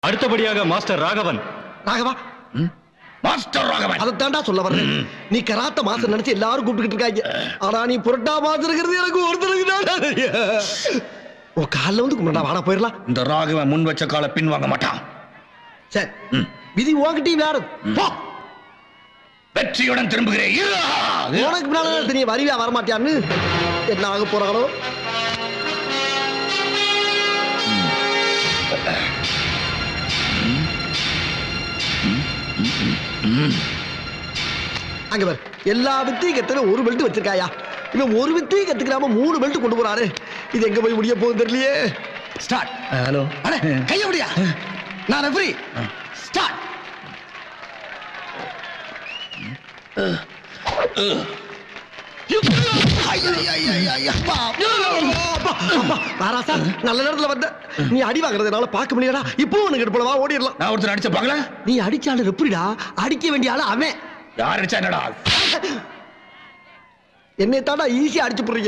அடுத்தபடியாக master Raghavan Raghava master Raghavan அதைத்தாண்டா சொல்ல வர்றேன் நீ கராத்த மாசம் நினைச்சு எல்லாரும் கூப்பிட்டுக்கிட்டு இருக்காங்க ஆனா நீ புரட்டா மாசம் இருக்கிறது எனக்கு ஒருத்தருக்கு தான் தெரியும். உன் காலில் வந்து கும்பிடா வாடா போயிடலாம் இந்த ராகவன் முன் வச்ச கால பின் வாங்க மாட்டான் சரி விதி உன்கிட்டயும் யாரு போ வெற்றியுடன் திரும்புகிறேன் இரா! உனக்கு பின்னால தெரியும் வருவியா வரமாட்டியான்னு என்ன ஆக போறாங்களோ அங்க பாரு எல்லா வித்தையும் கத்துல ஒரு பெல்ட் வச்சிருக்காயா இவன் ஒரு வித்தையும் கத்துக்கிறாம மூணு பெல்ட் கொண்டு போறாரு இது எங்க போய் முடிய போகுது தெரியலையே ஸ்டார்ட் ஹலோ அட கைய முடியா நான் ரெஃப்ரி ஸ்டார்ட் நல்ல நேரத்துல வந்த நீ அடி வாங்குறதுனால பார்க்க முடியலடா இப்போ உனக்கு எடுப்பல வா ஓடிடலாம் நான் ஒருத்தர் அடிச்ச பாக்கல நீ அடிச்சாலும் எப்படிடா அடிக்க வேண்டிய ஆளு அவன் யார் அடிச்சா என்னடா என்னை தாண்டா ஈஸியா அடிச்சு போடுறீங்க